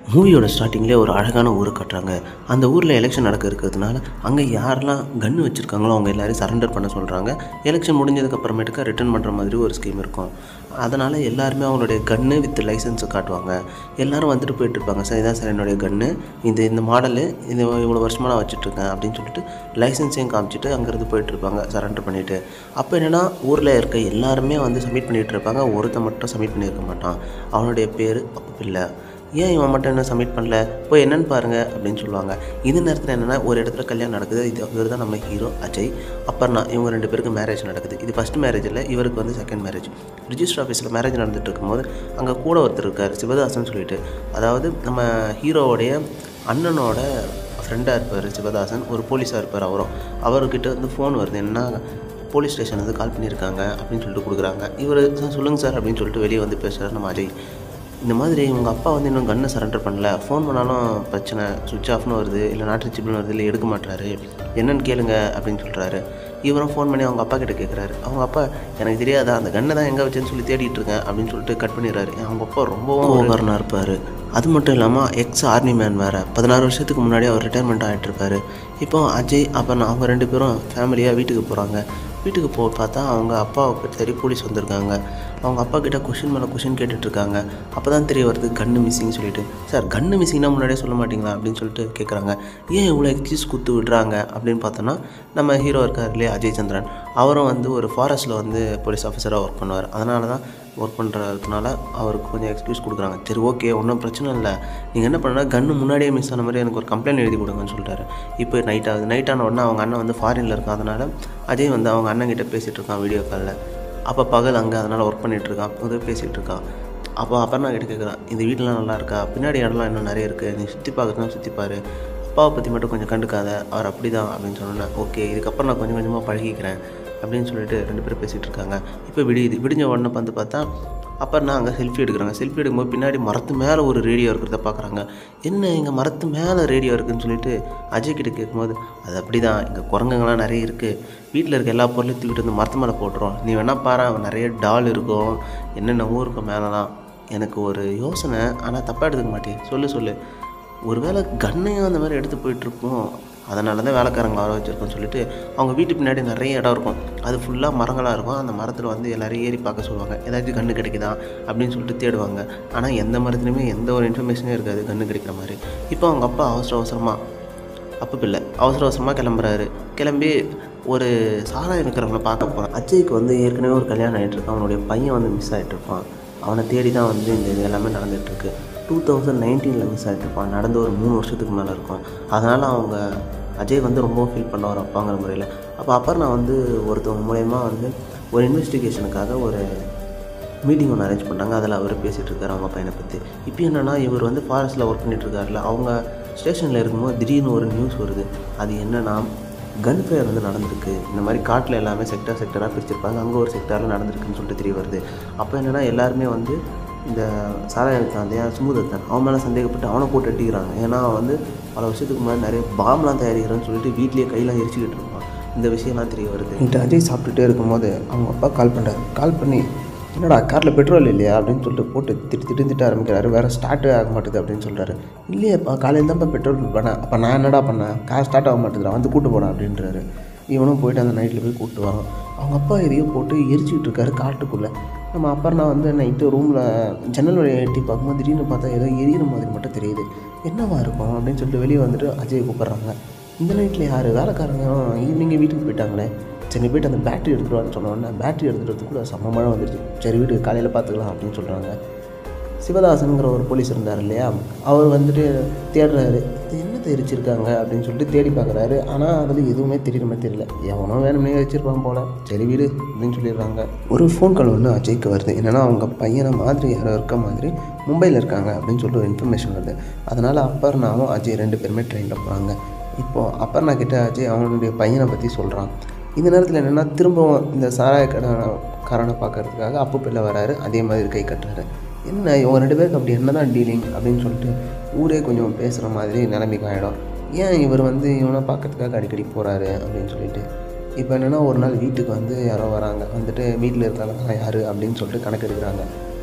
மூவியோட ஸ்டார்டிங்லேயே ஒரு அழகான ஊரை காட்டுறாங்க அந்த ஊரில் எலெக்ஷன் நடக்க இருக்கிறதுனால அங்கே யாரெல்லாம் கன்று வச்சுருக்காங்களோ அவங்க எல்லாரையும் சரண்டர் பண்ண சொல்கிறாங்க எலெக்ஷன் முடிஞ்சதுக்கப்புறமேட்டுக்கா ரிட்டர்ன் பண்ணுற மாதிரி ஒரு ஸ்கீம் இருக்கும் அதனால் எல்லாருமே அவங்களுடைய கன்று வித் லைசன்ஸை காட்டுவாங்க எல்லாரும் வந்துட்டு போயிட்டு இருப்பாங்க சார் இதான் சார் என்னுடைய கன்று இந்த இந்த மாடலு இது இவ்வளோ வருஷமாக நான் வச்சுட்ருக்கேன் அப்படின்னு சொல்லிட்டு லைசன்ஸையும் காமிச்சிட்டு அங்கேருந்து போயிட்டு இருப்பாங்க சரண்டர் பண்ணிவிட்டு அப்போ என்னென்னா ஊரில் இருக்க எல்லாருமே வந்து சப்மிட் பண்ணிகிட்டு இருப்பாங்க ஒருத்தன் மட்டும் சப்மிட் பண்ணியிருக்க மாட்டான் அவனுடைய பேர் அப்போ பிள்ளை ஏன் இவன் மட்டும் என்ன சப்மிட் பண்ணல போய் என்னன்னு பாருங்க அப்படின்னு சொல்லுவாங்க இந்த நேரத்தில் என்னென்னா ஒரு இடத்துல கல்யாணம் நடக்குது இது இவர் தான் நம்ம ஹீரோ அஜய் அப்புறம் இவங்க ரெண்டு பேருக்கு மேரேஜ் நடக்குது இது ஃபஸ்ட் மேரேஜ் இல்லை இவருக்கு வந்து செகண்ட் மேரேஜ் ரிஜிஸ்டர் ஆஃபீஸில் மேரேஜ் நடந்துட்டு இருக்கும்போது அங்கே கூட ஒருத்தர் இருக்கார் சிவதாசன் சொல்லிட்டு அதாவது நம்ம ஹீரோவோடைய அண்ணனோட ஃப்ரெண்டாக இருப்பார் சிவதாசன் ஒரு போலீஸாக இருப்பார் அவரும் அவர்கிட்ட வந்து ஃபோன் வருது என்ன போலீஸ் ஸ்டேஷன் வந்து கால் பண்ணியிருக்காங்க அப்படின்னு சொல்லிட்டு கொடுக்குறாங்க இவர் சார் சொல்லுங்கள் சார் அப்படின்னு சொல்லிட்டு வெளியே வந்து பேசுகிறார் நம்ம அஜய் இந்த மாதிரி உங்கள் அப்பா வந்து இன்னும் கன்னை சரண்டர் பண்ணல ஃபோன் பண்ணாலும் பிரச்சனை சுவிட்ச் ஆஃப்னு வருது இல்லை நாட் ரிச்சபிள்னு வருது இல்லை எடுக்க மாட்டாரு என்னன்னு கேளுங்க அப்படின்னு சொல்கிறாரு இவரும் ஃபோன் பண்ணி அவங்க அப்பா கிட்ட கேட்குறாரு அவங்க அப்பா எனக்கு தெரியாதா அந்த கன்னை தான் எங்கே வச்சேன்னு சொல்லி தேடிட்டு இருக்கேன் அப்படின்னு சொல்லிட்டு கட் பண்ணிடுறாரு அவங்க அப்பா ரொம்பவும் ஓவரனாக இருப்பார் அது மட்டும் இல்லாமல் எக்ஸ் ஆர்மி மேன் வேறு பதினாறு வருஷத்துக்கு முன்னாடி அவர் ரிட்டையர்மெண்ட் ஆகிட்டு இருப்பாரு இப்போ அஜய் அப்புறம் அவங்க ரெண்டு பேரும் ஃபேமிலியாக வீட்டுக்கு போகிறாங்க வீட்டுக்கு போ பார்த்தா அவங்க அப்பாவுக்கு சரி போலீஸ் வந்திருக்காங்க அவங்க அப்பா கிட்ட கொஷின் மேலே கொஷின் கேட்டுட்ருக்காங்க அப்போ தான் தெரிய வருது கன்று மிஸ்ஸிங் சொல்லிட்டு சார் கன்று மிஸ்ஸிங்னா முன்னாடியே சொல்ல மாட்டீங்களா அப்படின்னு சொல்லிட்டு கேட்குறாங்க ஏன் இவ்வளோ எக்ஸ்கியூஸ் குத்து விடுறாங்க அப்படின்னு பார்த்தோன்னா நம்ம ஹீரோ இருக்கார் இல்லையா அஜய் சந்திரன் அவரும் வந்து ஒரு ஃபாரஸ்ட்டில் வந்து போலீஸ் ஆஃபீஸராக ஒர்க் பண்ணுவார் அதனால தான் ஒர்க் பண்ணுறதுனால அவருக்கு கொஞ்சம் எக்ஸ்கியூஸ் கொடுக்குறாங்க சரி ஓகே ஒன்றும் பிரச்சனை இல்லை நீங்கள் என்ன பண்ணா கன்று முன்னாடியே மிஸ் ஆன மாதிரி எனக்கு ஒரு கம்ப்ளைண்ட் எழுதி கொடுங்கன்னு சொல்லிட்டாரு இப்போ நைட் ஆகுது நைட் ஆன உடனே அவங்க அண்ணன் வந்து ஃபாரினில் இருக்கான் அதனால் அஜய் வந்து அவங்க அண்ணன் கிட்ட பேசிகிட்டு இருக்கான் வீடியோ காலில் அப்போ பகல் அங்கே அதனால் ஒர்க் பண்ணிகிட்டு இருக்கான் இது பேசிகிட்டு இருக்கான் அப்போ அப்புறம் நான் கிட்ட கேட்குறான் இந்த வீடெலாம் நல்லா இருக்கா பின்னாடி இடம்லாம் இன்னும் நிறைய இருக்குது நீ சுற்றி பார்க்கறதுனா சுற்றி பாரு அப்பாவை பற்றி மட்டும் கொஞ்சம் கண்டுக்காத அவர் அப்படி தான் அப்படின்னு சொன்னேன் ஓகே இதுக்கப்புறம் நான் கொஞ்சம் கொஞ்சமாக பழகிக்கிறேன் அப்படின்னு சொல்லிட்டு ரெண்டு பேரும் பேசிகிட்டு இருக்காங்க இப்போ விடியுது விடிஞ்ச உடனே வந்து பார்த்தா அப்புறம் நான் அங்கே செல்ஃபி எடுக்கிறாங்க செல்ஃபி எடுக்கும்போது பின்னாடி மரத்து மேலே ஒரு ரேடியோ இருக்கிறத பார்க்குறாங்க என்ன இங்கே மரத்து மேலே ரேடியோ இருக்குதுன்னு சொல்லிட்டு அஜய் கிட்ட கேட்கும்போது அது அப்படி தான் இங்கே குரங்குங்கள்லாம் நிறைய இருக்குது வீட்டில் இருக்க எல்லா பொருளையும் தூக்கிட்டு வந்து மரத்து மேலே போட்டுரும் நீ வேணால் பாரு அவன் நிறைய டால் இருக்கும் என்னென்னவோ இருக்கும் மேலெலாம் எனக்கு ஒரு யோசனை ஆனால் தப்பாக எடுத்துக்க மாட்டேன் சொல்லு சொல்லு ஒருவேளை கண்ணையும் அந்த மாதிரி எடுத்து போயிட்டுருப்போம் அதனால தான் வேலைக்காரங்க வர வச்சுருக்கோன்னு சொல்லிட்டு அவங்க வீட்டு பின்னாடி நிறைய இடம் இருக்கும் அது ஃபுல்லாக மரங்களாக இருக்கும் அந்த மரத்தில் வந்து எல்லோரும் ஏறி பார்க்க சொல்லுவாங்க ஏதாச்சும் கன்று கிடைக்குதா அப்படின்னு சொல்லிட்டு தேடுவாங்க ஆனால் எந்த மரத்துலையுமே எந்த ஒரு இன்ஃபர்மேஷனே இருக்காது கன்று கிடைக்கிற மாதிரி இப்போ அவங்க அப்பா அவசர அவசரமாக அப்போ பிள்ளை அவசர அவசரமாக கிளம்புறாரு கிளம்பி ஒரு சாராயம் இருக்கிறவங்கள பார்க்க போகிறான் அஜய்க்கு வந்து ஏற்கனவே ஒரு கல்யாணம் ஆகிட்டு இருக்கான் அவனுடைய பையன் வந்து மிஸ் ஆகிட்டு இருப்பான் அவனை தேடி தான் வந்து இந்த இது எல்லாமே நடந்துகிட்ருக்கு டூ தௌசண்ட் நைன்டீனில் மிஸ் ஆகிட்டு இருப்பான் நடந்து ஒரு மூணு வருஷத்துக்கு மேலே இருக்கும் அதனால் அவங்க அஜய் வந்து ரொம்ப ஃபீல் பண்ணுவார் அப்பாங்கிற முறையில் அப்போ அப்புறம் நான் வந்து ஒருத்தவங்க மூலயமா வந்து ஒரு இன்வெஸ்டிகேஷனுக்காக ஒரு மீட்டிங் ஒன்று அரேஞ்ச் பண்ணாங்க அதில் அவர் பேசிகிட்டு இருக்காரு அவங்க பையனை பற்றி இப்போ என்னென்னா இவர் வந்து ஃபாரஸ்ட்டில் ஒர்க் பண்ணிட்டு இருக்காருல அவங்க ஸ்டேஷனில் இருக்கும்போது திடீர்னு ஒரு நியூஸ் வருது அது என்னென்னா கன் ஃபயர் வந்து நடந்திருக்கு இந்த மாதிரி காட்டில் எல்லாமே செக்டர் செக்டராக பிரிச்சிருப்பாங்க அங்கே ஒரு செக்டரில் நடந்திருக்குன்னு சொல்லிட்டு தெரிய வருது அப்போ என்னென்னா எல்லாருமே வந்து இந்த சாராயத்தான் இல்லையா சுமுதத்தான் அவன் மேலே சந்தேகப்பட்டு அவனை போட்டு அடிக்கிறாங்க ஏன்னா அவன் வந்து பல வருஷத்துக்கு முன்னாடி நிறைய பாம்லாம் தயாரிக்கிறான்னு சொல்லிட்டு வீட்லேயே கையெல்லாம் எரிச்சிக்கிட்டு இருப்பான் இந்த விஷயம்லாம் தெரிய வருது நைட்டு அஜய் சாப்பிட்டுட்டே இருக்கும்போது அவங்க அப்பா கால் பண்ணுறாரு கால் பண்ணி என்னடா காரில் பெட்ரோல் இல்லையா அப்படின்னு சொல்லிட்டு போட்டு திட்டு திட்டு திட்ட ஆரம்பிக்கிறாரு வேறு ஸ்டார்ட்டே ஆக மாட்டுது அப்படின்னு சொல்கிறாரு இல்லையேப்பா காலையில் தான்ப்பா பெட்ரோல் ஃபில் பண்ணேன் அப்போ நான் என்னடா பண்ணேன் கார் ஸ்டார்ட் ஆக மாட்டேதுடா வந்து கூட்டு போனேன் அப்படின்றாரு இவனும் போயிட்டு அந்த நைட்டில் போய் கூப்பிட்டு வரான் அவங்க அப்பா எதையோ போட்டு எரிச்சிக்கிட்டு இருக்காரு காட்டுக்குள்ளே நம்ம அப்புறம் நான் வந்து நைட்டு ரூமில் ஜன்னல் வழியை எட்டி பார்க்கும்போது திடீர்னு பார்த்தா ஏதோ எரியிற மாதிரி மட்டும் தெரியுது என்னவா இருக்கும் அப்படின்னு சொல்லிட்டு வெளியே வந்துட்டு அஜய் கூப்பிட்றாங்க இந்த நைட்டில் யார் வேலைக்காரங்க ஈவினிங்கே வீட்டுக்கு போயிட்டாங்களே சரி நீ போயிட்டு அந்த பேட்டரி எடுத்துகிட்டு வான்னு சொன்ன உடனே பேட்டரி எடுத்துகிட்டு வரதுக்கு கூட செம்ம மழை வந்துடுச்சு சரி வீட்டுக்கு காலையில் பார்த்துக்கலாம் அப்படின்னு சொல்கிறாங்க சிவதாசனுங்கிற ஒரு போலீஸ் இருந்தார் இல்லையா அவர் வந்துட்டு தேடுறாரு இது என்ன தெரிச்சிருக்காங்க அப்படின்னு சொல்லிட்டு தேடி பார்க்குறாரு ஆனால் அதில் எதுவுமே தெரியுற மாதிரி தெரியல எவனோ வேணும்னே வச்சிருப்பான் போல சரி வீடு அப்படின்னு சொல்லிடுறாங்க ஒரு ஃபோன் கால் ஒன்று அஜய்க்கு வருது என்னென்னா அவங்க பையனை மாதிரி யாரோ இருக்க மாதிரி மும்பையில் இருக்காங்க அப்படின்னு சொல்லிட்டு ஒரு இன்ஃபர்மேஷன் வருது அதனால் அப்பர்னாவும் அஜய் ரெண்டு பேருமே ட்ரெயினில் போகிறாங்க இப்போது அப்பர்னா கிட்ட அஜய் அவனுடைய பையனை பற்றி சொல்கிறான் இந்த நேரத்தில் என்னென்னா திரும்பவும் இந்த சாராய கடை காரனை பார்க்கறதுக்காக அப்பு பிள்ளை வராரு அதே மாதிரி கை கட்டுறாரு என்ன இவங்க ரெண்டு பேருக்கு அப்படி என்ன தான் டீலிங் அப்படின்னு சொல்லிட்டு ஊரே கொஞ்சம் பேசுகிற மாதிரி நிலைமைக்கு ஆகிடும் ஏன் இவர் வந்து இவனை பார்க்கறதுக்காக அடிக்கடி போகிறாரு அப்படின்னு சொல்லிட்டு இப்போ என்னென்னா ஒரு நாள் வீட்டுக்கு வந்து யாரோ வராங்க வந்துட்டு வீட்டில் இருக்காங்க யார் அப்படின்னு சொல்லிட்டு கணக்கு எடுக்கிறாங்க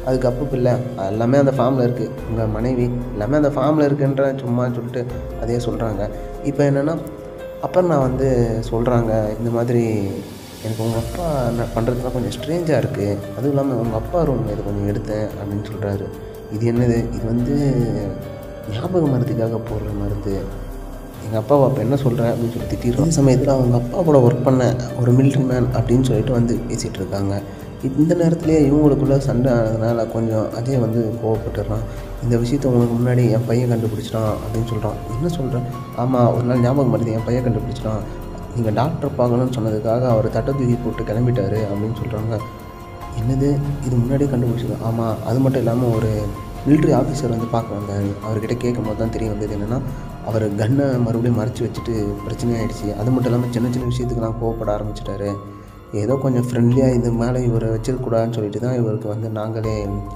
அதுக்கு அப்போ இல்லை எல்லாமே அந்த ஃபார்மில் இருக்குது உங்கள் மனைவி எல்லாமே அந்த ஃபார்மில் இருக்குன்ற சும்மா சொல்லிட்டு அதே சொல்கிறாங்க இப்போ என்னென்னா அப்புறம் நான் வந்து சொல்கிறாங்க இந்த மாதிரி எனக்கு உங்கள் அப்பா நான் பண்ணுறதுலாம் கொஞ்சம் ஸ்ட்ரேஞ்சாக இருக்குது அதுவும் இல்லாமல் உங்கள் அப்பா ரூம் இது கொஞ்சம் எடுத்தேன் அப்படின்னு சொல்கிறாரு இது என்னது இது வந்து ஞாபக மருந்துக்காக போடுற மருந்து எங்கள் அப்பாவை அப்போ என்ன சொல்கிறேன் அப்படின்னு சொல்லி திட்டிடுறோம் அதே சமயத்தில் அவங்க அப்பா கூட ஒர்க் பண்ண ஒரு மிலிட்ரி மேன் அப்படின்னு சொல்லிட்டு வந்து பேசிகிட்டு இருக்காங்க இந்த நேரத்துலேயே இவங்களுக்குள்ள சண்டை ஆனதுனால கொஞ்சம் அஜய் வந்து கோவப்பட்டுடுறான் இந்த விஷயத்த உங்களுக்கு முன்னாடி என் பையன் கண்டுபிடிச்சிட்டான் அப்படின்னு சொல்கிறான் என்ன சொல்கிறேன் ஆமாம் ஒரு நாள் ஞாபகம் மருந்து என் பையன் கண்டுபிடிச்சிட்டான் நீங்கள் டாக்டர் பார்க்கணும்னு சொன்னதுக்காக அவர் தட்டை தூக்கி போட்டு கிளம்பிட்டாரு அப்படின்னு சொல்கிறாங்க என்னது இது முன்னாடியே கண்டுபிடிச்சது ஆமாம் அது மட்டும் இல்லாமல் ஒரு military ஆஃபீஸர் வந்து பார்க்க வந்தார் அவர்கிட்ட கேட்கும் போது தான் தெரிய வந்தது என்னென்னா அவர் கன்னை மறுபடியும் மறைச்சி வச்சுட்டு பிரச்சனை ஆயிடுச்சு அது மட்டும் இல்லாமல் சின்ன சின்ன விஷயத்துக்குலாம் கோவப்பட ஆரம்பிச்சிட்டாரு ஏதோ கொஞ்சம் ஃப்ரெண்ட்லியாக இது மேலே இவரை வச்சிருக்கக்கூடாதுன்னு சொல்லிட்டு தான் இவருக்கு வந்து நாங்களே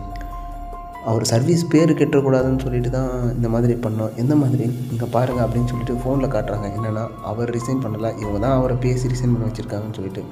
அவர் சர்வீஸ் பேர் கெட்டக்கூடாதுன்னு சொல்லிட்டு தான் இந்த மாதிரி பண்ணோம் எந்த மாதிரி இங்கே பாருங்கள் அப்படின்னு சொல்லிட்டு ஃபோனில் காட்டுறாங்க என்னென்னா அவர் ரிசைன் பண்ணலை இவங்க தான் அவரை பேசி ரிசைன் பண்ண வச்சுருக்காங்கன்னு சொல்லிட்டு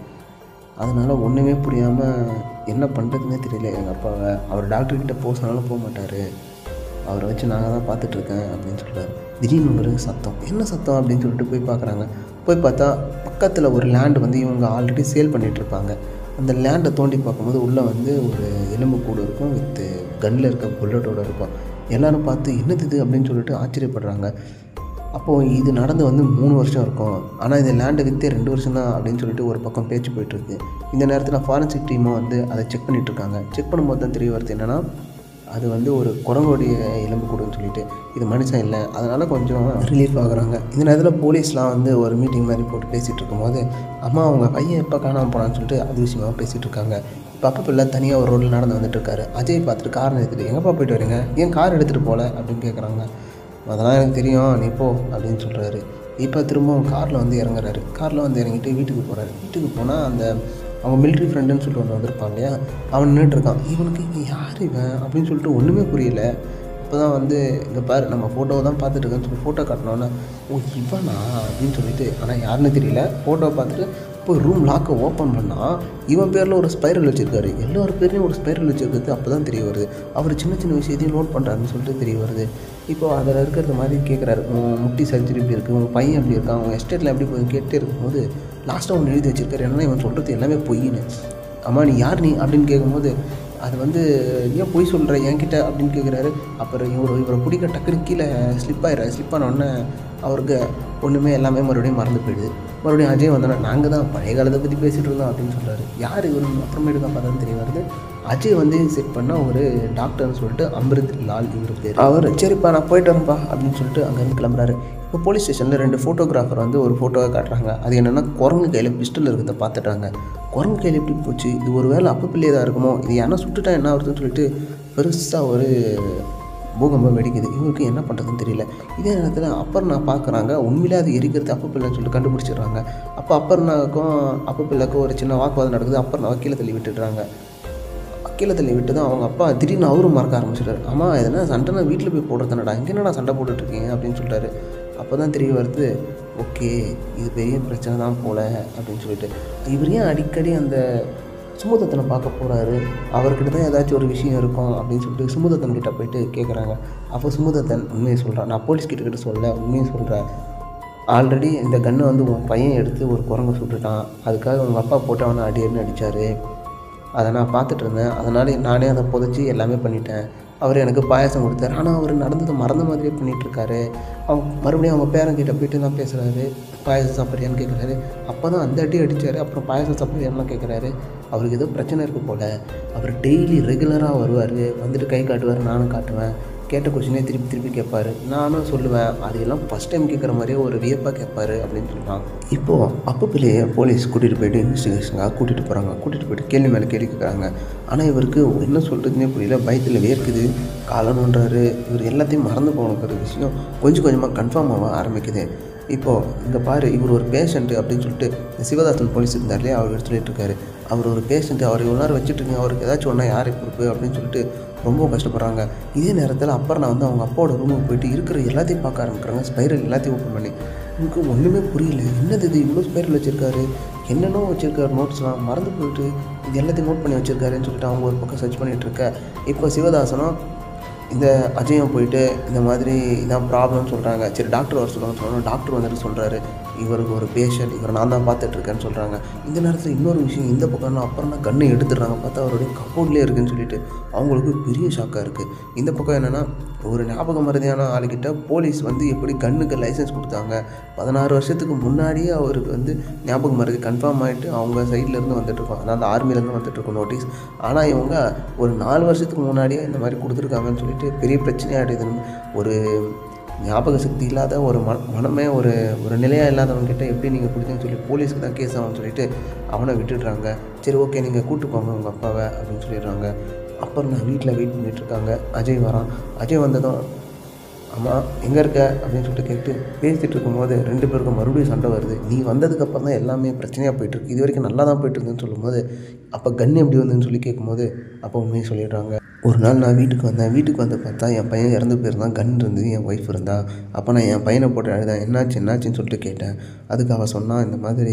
அதனால் ஒன்றுமே புரியாமல் என்ன பண்ணுறதுனே தெரியல எங்கள் அப்பாவை அவர் டாக்டர்கிட்ட போக சொன்னாலும் போக மாட்டார் அவரை வச்சு நாங்கள் தான் பார்த்துட்ருக்கேன் அப்படின்னு சொல்கிறாரு திடீர்னு ஒரு சத்தம் என்ன சத்தம் அப்படின்னு சொல்லிட்டு போய் பார்க்குறாங்க போய் பார்த்தா பக்கத்தில் ஒரு லேண்டு வந்து இவங்க ஆல்ரெடி சேல் பண்ணிட்டு இருப்பாங்க அந்த லேண்டை தோண்டி பார்க்கும்போது உள்ளே வந்து ஒரு எலும்பு கூடு இருக்கும் வித்து கன்னில் இருக்க புல்லட்டோட இருக்கும் எல்லாரும் பார்த்து என்னது இது அப்படின்னு சொல்லிட்டு ஆச்சரியப்படுறாங்க அப்போது இது நடந்து வந்து மூணு வருஷம் இருக்கும் ஆனால் இந்த லேண்டை விற்றே ரெண்டு வருஷம் தான் அப்படின்னு சொல்லிட்டு ஒரு பக்கம் பேச்சு போயிட்டுருக்கு இந்த நேரத்தில் ஃபாரன்சிக் டீமும் வந்து அதை செக் பண்ணிட்டு இருக்காங்க செக் பண்ணும்போது தான் தெரிய வருது என்னென்னா அது வந்து ஒரு குரங்கோடைய எலும்பு கூடுன்னு சொல்லிட்டு இது மனுஷன் இல்லை அதனால் கொஞ்சம் ரிலீஃப் ஆகுறாங்க இந்த நேரத்தில் போலீஸ்லாம் வந்து ஒரு மீட்டிங் மாதிரி போட்டு பேசிகிட்டு இருக்கும்போது அம்மா அவங்க பையன் எப்போ காணாமல் போனான்னு சொல்லிட்டு அது விஷயமா பேசிகிட்டு இருக்காங்க இப்போ அப்பா பிள்ளை தனியாக ஒரு ரோட்டில் நடந்து வந்துட்டு இருக்காரு அஜய் பார்த்துட்டு கார் எடுத்துட்டு எங்கப்பா போயிட்டு வரீங்க ஏன் கார் எடுத்துகிட்டு போகல அப்படின்னு கேட்குறாங்க அதெல்லாம் எனக்கு தெரியும் நீ போ அப்படின்னு சொல்கிறாரு இப்போ திரும்பவும் காரில் வந்து இறங்குறாரு காரில் வந்து இறங்கிட்டு வீட்டுக்கு போகிறாரு வீட்டுக்கு போனால் அந்த அவங்க மிலிட்ரி ஃப்ரெண்டுன்னு சொல்லிட்டு ஒன்று வந்திருப்பான் இல்லையா அவன் நின்றுட்டு இருக்கான் இவனுக்கு இங்கே யார் இவன் அப்படின்னு சொல்லிட்டு ஒன்றுமே புரியல இப்போ தான் வந்து இங்கே பாரு நம்ம ஃபோட்டோவை தான் பார்த்துட்டு இருக்கேன்னு சொல்லி ஃபோட்டோ காட்டினோன்னே ஓ இவனா அப்படின்னு சொல்லிட்டு ஆனால் யாருன்னு தெரியல ஃபோட்டோவை பார்த்துட்டு போய் ரூம் லாக்கை ஓப்பன் பண்ணால் இவன் பேரில் ஒரு ஸ்பைரல் வச்சுருக்காரு எல்லார் பேர்லையும் ஒரு ஸ்பைரல் வச்சுருக்கிறது அப்போ தான் தெரிய வருது அவர் சின்ன சின்ன விஷயத்தையும் நோட் பண்ணுறாருன்னு சொல்லிட்டு தெரிய வருது இப்போ அதில் இருக்கிறது மாதிரி கேட்குறாரு உன் முட்டி சர்ஜரி எப்படி இருக்குது உன் பையன் எப்படி இருக்கான் உன் எஸ்டேட்டில் எப்படி போய் கேட்டே இருக்கும்போது லாஸ்ட்டாக ஒன்று எழுதி வச்சிருக்காரு என்னன்னா இவன் சொல்கிறது எல்லாமே பொய்ன்னு அம்மா நீ யார் நீ அப்படின்னு கேட்கும்போது அது வந்து ஏன் பொய் சொல்கிற என்கிட்ட அப்படின்னு கேட்குறாரு அப்புறம் இவர் இவரை பிடிக்க டக்குனு கீழே ஸ்லிப் ஆயிடுறாரு ஸ்லிப் ஆன உடனே அவருக்கு ஒன்றுமே எல்லாமே மறுபடியும் மறந்து போயிடுது மறுபடியும் அஜய் வந்தோன்னா நாங்கள் தான் பழைய காலத்தை பற்றி பேசிகிட்டு இருந்தோம் அப்படின்னு சொல்கிறாரு யார் இவர் அப்புறமேட்டு தான் பார்த்தா தெரிய வருது அஜய் வந்து செட் பண்ண ஒரு டாக்டர்னு சொல்லிட்டு அமிர்த் லால் இவர் பேர் அவர் சரிப்பா நான் போயிட்டு வரேன்ப்பா அப்படின்னு சொல்லிட்டு அங்கேருந்து கிளம்புறாரு இப்போ போலீஸ் ஸ்டேஷனில் ரெண்டு ஃபோட்டோகிராஃபர் வந்து ஒரு ஃபோட்டோவை காட்டுறாங்க அது என்னென்னா குரங்கு கையில் பிஸ்டல் இருக்கிறத பார்த்துட்டாங்க குரங்கு கையில் எப்படி போச்சு இது ஒரு வேளை அப்போ பிள்ளையே தான் இருக்குமோ இது யாரா சுட்டுட்டா என்ன ஆகுதுன்னு சொல்லிட்டு பெருசாக ஒரு பூகம்பம் வெடிக்குது இவங்களுக்கு என்ன பண்ணுறதுன்னு தெரியல இதே நேரத்தில் அப்பர் நான் பார்க்குறாங்க உண்மையிலே அது எரிக்கிறது அப்ப பிள்ளைன்னு சொல்லிட்டு கண்டுபிடிச்சிடுறாங்க அப்போ அப்பர்னாக்கும் அப்ப பிள்ளைக்கும் ஒரு சின்ன வாக்குவாதம் நடக்குது அப்பர் நான் கீழே தள்ளி விட்டுடுறாங்க கீழே தள்ளி விட்டு தான் அவங்க அப்பா திடீர்னு அவரும் மறக்க ஆரம்பிச்சிட்டாரு அம்மா எதனா சண்டைனா வீட்டில் போய் போடுறதுனடா இங்கே என்னடா சண்டை போட்டுட்ருக்கீங்க அப்படின்னு சொல்லிட்டாரு அப்போ தான் தெரிய வருது ஓகே இது பெரிய பிரச்சனை தான் போல அப்படின்னு சொல்லிட்டு இவர் ஏன் அடிக்கடி அந்த சுமுதத்தனை பார்க்க போகிறாரு அவர்கிட்ட தான் ஏதாச்சும் ஒரு விஷயம் இருக்கும் அப்படின்னு சொல்லிட்டு சுமுதத்தன் கிட்ட போயிட்டு கேட்குறாங்க அப்போ சுமுதத்தன் உண்மையை சொல்கிறான் நான் போலீஸ் கிட்ட கிட்ட சொல்ல உண்மையை சொல்கிறேன் ஆல்ரெடி இந்த கன்னை வந்து உன் பையன் எடுத்து ஒரு குரங்கை சுட்டுட்டான் அதுக்காக உங்கள் அப்பா போட்டு அவனை அடி அடின்னு அடித்தார் அதை நான் பார்த்துட்டு இருந்தேன் அதனால நானே அதை புதைச்சி எல்லாமே பண்ணிட்டேன் அவர் எனக்கு பாயாசம் கொடுத்தாரு ஆனால் அவர் நடந்ததை மறந்த மாதிரியே பண்ணிட்டு இருக்காரு அவங்க மறுபடியும் அவங்க பேரங்கிட்ட போயிட்டு தான் பேசுகிறாரு பாயாசம் சாப்பிட்றியான்னு கேட்குறாரு அப்போ தான் அந்த அடி அடித்தார் அப்புறம் பாயாசம் சாப்பிட்றியான்லாம் கேட்குறாரு அவருக்கு ஏதோ பிரச்சனை இருக்குது போல் அவர் டெய்லி ரெகுலராக வருவார் வந்துட்டு கை காட்டுவார் நானும் காட்டுவேன் கேட்ட கொஷினே திருப்பி திருப்பி கேட்பாரு நானும் சொல்லுவேன் அதையெல்லாம் ஃபஸ்ட் டைம் கேட்குற மாதிரியே ஒரு வியப்பாக கேட்பாரு அப்படின்னு சொல்கிறான் இப்போது அப்போ பிள்ளைய போலீஸ் கூட்டிகிட்டு போயிட்டு இன்வெஸ்டிகேஷனுக்காக கூட்டிகிட்டு போகிறாங்க கூட்டிகிட்டு போயிட்டு கேள்வி மேலே கேள்வி கேட்குறாங்க ஆனால் இவருக்கு என்ன சொல்கிறதுனே புரியல பயத்தில் வேர்க்குது காலணுன்றாரு இவர் எல்லாத்தையும் மறந்து போகணுங்கிற விஷயம் கொஞ்சம் கொஞ்சமாக கன்ஃபார்ம் ஆக ஆரம்பிக்குது இப்போது இங்கே பாரு இவர் ஒரு பேஷண்ட்டு அப்படின்னு சொல்லிட்டு இந்த சிவதாசன் போலீஸ் இருந்தார் இல்லையா அவர் சொல்லிட்டு இருக்காரு அவர் ஒரு பேஷண்ட்டு அவர் இவ்வளோ நேரம் வச்சுட்டு இருக்கீங்க அவருக்கு ஏதாச்சும் ஒன்றா யாரை பொறுப்பு அப்படின்னு சொல்லிட்டு ரொம்ப கஷ்டப்படுறாங்க இதே நேரத்தில் அப்புறம் நான் வந்து அவங்க அப்பாவோட ரூமுக்கு போயிட்டு இருக்கிற எல்லாத்தையும் பார்க்க ஆரம்பிக்கிறாங்க ஸ்பைரல் எல்லாத்தையும் ஓப்பன் பண்ணி எனக்கு ஒன்றுமே புரியல என்னது இது இவ்வளோ ஸ்பைரல் வச்சுருக்காரு என்னென்னோ வச்சுருக்காரு நோட்ஸ்லாம் மறந்து போயிட்டு இது எல்லாத்தையும் நோட் பண்ணி வச்சுருக்காருன்னு சொல்லிட்டு அவங்க ஒரு பக்கம் சர்ச் பண்ணிகிட்டு இருக்க இப்போ சிவதாசனும் இந்த அஜயம் போயிட்டு இந்த மாதிரி இதான் ப்ராப்ளம்னு சொல்கிறாங்க சரி டாக்டர் வர சொல்லுவாங்க சொல்லணும் டாக்டர் வந்துட்டு சொல்கிறாரு இவருக்கு ஒரு பேஷண்ட் இவரை நான் தான் பார்த்துட்ருக்கேன்னு சொல்கிறாங்க இந்த நேரத்தில் இன்னொரு விஷயம் இந்த பக்கம் அப்புறம் தான் கண்ணை எடுத்துடுறாங்க பார்த்தா அவருடைய கப்போர்ட்லேயே இருக்குன்னு சொல்லிட்டு அவங்களுக்கு பெரிய ஷாக்காக இருக்குது இந்த பக்கம் என்னென்னா ஒரு ஞாபக மருதியான ஆளுக்கிட்ட போலீஸ் வந்து எப்படி கண்ணுக்கு லைசன்ஸ் கொடுத்தாங்க பதினாறு வருஷத்துக்கு முன்னாடியே அவருக்கு வந்து ஞாபக மருதி கன்ஃபார்ம் ஆகிட்டு அவங்க சைட்லேருந்து வந்துட்டுருக்கோம் அதாவது ஆர்மிலேருந்து வந்துட்டுருக்கோம் நோட்டீஸ் ஆனால் இவங்க ஒரு நாலு வருஷத்துக்கு முன்னாடியே இந்த மாதிரி கொடுத்துருக்காங்கன்னு சொல்லிட்டு பெரிய பிரச்சனையாகிடுது ஒரு ஞாபக சக்தி இல்லாத ஒரு மன மனமே ஒரு ஒரு நிலையாக இல்லாதவங்ககிட்ட எப்படி நீங்கள் கொடுத்தீங்கன்னு சொல்லி போலீஸ்க்கு தான் கேஸ் ஆகும்னு சொல்லிட்டு அவனை விட்டுடுறாங்க சரி ஓகே நீங்கள் கூட்டு போங்க உங்கள் அப்பாவை அப்படின்னு சொல்லிடுறாங்க அப்புறம் நான் வீட்டில் வெயிட் பண்ணிட்டு இருக்காங்க அஜய் வரான் அஜய் வந்ததும் ஆமாம் எங்கே இருக்க அப்படின்னு சொல்லிட்டு கேட்டு பேசிகிட்டு இருக்கும்போது ரெண்டு பேருக்கும் மறுபடியும் சண்டை வருது நீ வந்ததுக்கப்புறம் தான் எல்லாமே பிரச்சனையாக போயிட்டுருக்கு இது வரைக்கும் நல்லா தான் போயிட்டுருக்குன்னு சொல்லும்போது அப்போ கன் எப்படி வந்ததுன்னு சொல்லி கேட்கும்போது அப்போ உண்மையை சொல்லிடுறாங்க ஒரு நாள் நான் வீட்டுக்கு வந்தேன் வீட்டுக்கு வந்து பார்த்தா என் பையன் இறந்து போயிருந்தான் கன் இருந்தது என் ஒய்ஃப் இருந்தா அப்போ நான் என் பையனை போட்டு அழுதேன் என்னாச்சு என்னாச்சுன்னு சொல்லிட்டு கேட்டேன் அதுக்கு அவள் சொன்னான் இந்த மாதிரி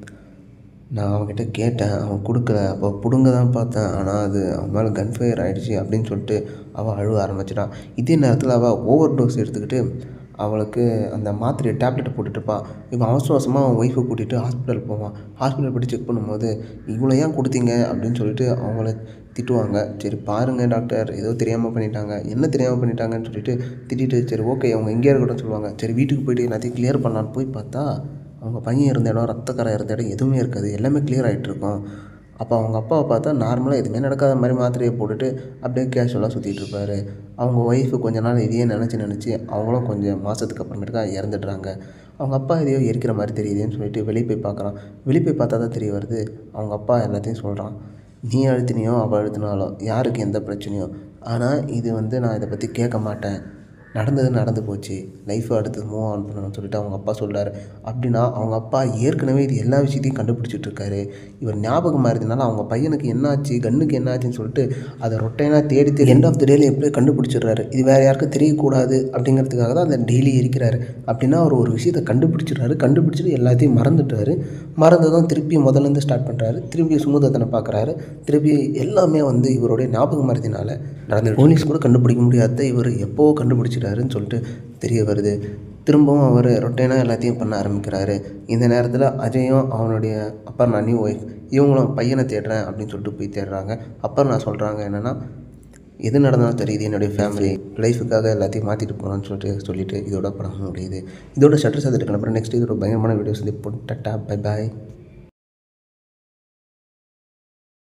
நான் அவன்கிட்ட கேட்டேன் அவன் கொடுக்கல அப்போ பிடுங்க தான் பார்த்தேன் ஆனால் அது அவன் மேலே கன் ஃபயர் ஆகிடுச்சி அப்படின்னு சொல்லிட்டு அவள் அழுவ ஆரம்பிச்சிட்டான் இதே நேரத்தில் அவள் ஓவர் டோஸ் எடுத்துக்கிட்டு அவளுக்கு அந்த மாத்திரையை டேப்லெட்டை போட்டுட்ருப்பான் இப்போ அவசர அவசரமாக அவன் ஒய்ஃபை கூட்டிகிட்டு ஹாஸ்பிட்டல் போவான் ஹாஸ்பிட்டல் போய்ட்டு செக் பண்ணும்போது இவ்வளோ ஏன் கொடுத்தீங்க அப்படின்னு சொல்லிட்டு அவங்கள திட்டுவாங்க சரி பாருங்கள் டாக்டர் ஏதோ தெரியாமல் பண்ணிட்டாங்க என்ன தெரியாமல் பண்ணிட்டாங்கன்னு சொல்லிட்டு திட்டிட்டு சரி ஓகே அவங்க எங்கேயா இருக்கட்டும் சொல்லுவாங்க சரி வீட்டுக்கு போயிட்டு எல்லாத்தையும் கிளியர் பண்ணலான்னு போய் பார்த்தா அவங்க பையன் இருந்த இடம் ரத்தக்கரை இருந்த இடம் எதுவுமே இருக்காது எல்லாமே கிளியர் ஆகிட்டு இருக்கும் அப்போ அவங்க அப்பாவை பார்த்தா நார்மலாக எதுவுமே நடக்காத மாதிரி மாத்திரையை போட்டுட்டு அப்படியே கேஷுவலாக சுற்றிட்டு இருப்பாரு அவங்க ஒய்ஃபு கொஞ்ச நாள் இதையே நினச்சி நினச்சி அவங்களும் கொஞ்சம் மாதத்துக்கு அப்புறமேட்டுக்கா இறந்துடுறாங்க அவங்க அப்பா எதையோ எரிக்கிற மாதிரி தெரியுதுன்னு சொல்லிட்டு வெளியே போய் பார்க்குறான் வெளியே போய் பார்த்தா தான் தெரிய வருது அவங்க அப்பா எல்லாத்தையும் சொல்கிறான் நீ அழுத்தினியோ அவள் அழுத்தினாலோ யாருக்கு எந்த பிரச்சனையோ ஆனால் இது வந்து நான் இதை பற்றி கேட்க மாட்டேன் நடந்தது நடந்து போச்சு லைஃப்பை அடுத்து மூவ் ஆன் பண்ணணும்னு சொல்லிட்டு அவங்க அப்பா சொல்கிறாரு அப்படின்னா அவங்க அப்பா ஏற்கனவே இது எல்லா விஷயத்தையும் கண்டுபிடிச்சிட்டு இருக்காரு இவர் ஞாபகம் மாறினால அவங்க பையனுக்கு என்னாச்சு கண்ணுக்கு என்னாச்சுன்னு சொல்லிட்டு அதை ரொட்டைனாக தேடி தேடி எண்ட் ஆஃப் த டேல எப்படியோ கண்டுபிடிச்சிடுறாரு இது வேறு யாருக்கும் தெரியக்கூடாது அப்படிங்கிறதுக்காக தான் அந்த டெய்லி எரிக்கிறாரு அப்படின்னா அவர் ஒரு விஷயத்தை கண்டுபிடிச்சிடுறாரு கண்டுபிடிச்சிட்டு எல்லாத்தையும் மறந்துட்டாரு மறந்ததும் திருப்பி முதல்லேருந்து ஸ்டார்ட் பண்ணுறாரு திருப்பி சுமூகத்தனை பார்க்குறாரு திருப்பி எல்லாமே வந்து இவருடைய ஞாபகம் மறதினால நடந்த போலீஸ் கூட கண்டுபிடிக்க முடியாத இவர் எப்போ கண்டுபிடிச்சிட்டாருன்னு சொல்லிட்டு தெரிய வருது திரும்பவும் அவர் ரொட்டேனாக எல்லாத்தையும் பண்ண ஆரம்பிக்கிறாரு இந்த நேரத்தில் அஜயும் அவனுடைய அப்பா நான் நியூ ஒய்ஃப் இவங்களும் பையனை தேடுறேன் அப்படின்னு சொல்லிட்டு போய் தேடுறாங்க அப்புறம் நான் சொல்கிறாங்க என்னென்னா எது நடந்தாலும் தெரியுது என்னுடைய ஃபேமிலி லைஃபுக்காக எல்லாத்தையும் மாற்றிட்டு போகணும்னு சொல்லிட்டு சொல்லிட்டு இதோட படம் முடியுது இதோட ஷட்டர் சாத்திட்டு அப்புறம் நெக்ஸ்ட் இதோட பயங்கரமான வீடியோஸ் வந்து போட்டு டட்டா பை பாய்